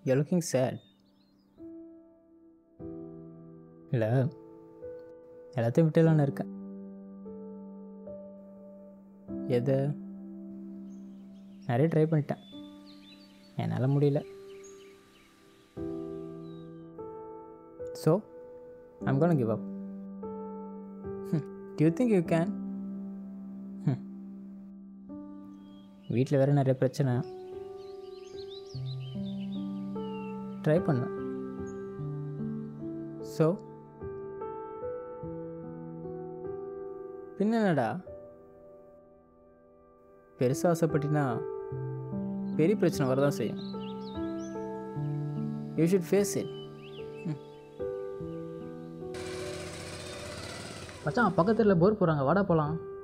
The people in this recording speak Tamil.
You're looking sad. இல்லை எல்லாத்தையும் விட்டுலான்னு இருக்கேன் எதை நிறைய ட்ரை பண்ணிட்டேன் என்னால் முடியல so I'm gonna give up you think you can வீட்டில் வேறு நிறைய பிரச்சனை ட்ரை பண்ணேன் ஸோ பின்ன என்னடா பெருசாக ஆசைப்பட்டினா பெரிய பிரச்சனை வரதான் செய்யும் யூ ஷுட் ஃபேஸ் இட் மச்சான் பக்கத்தில் போர் போகிறாங்க வாடா போகலாம்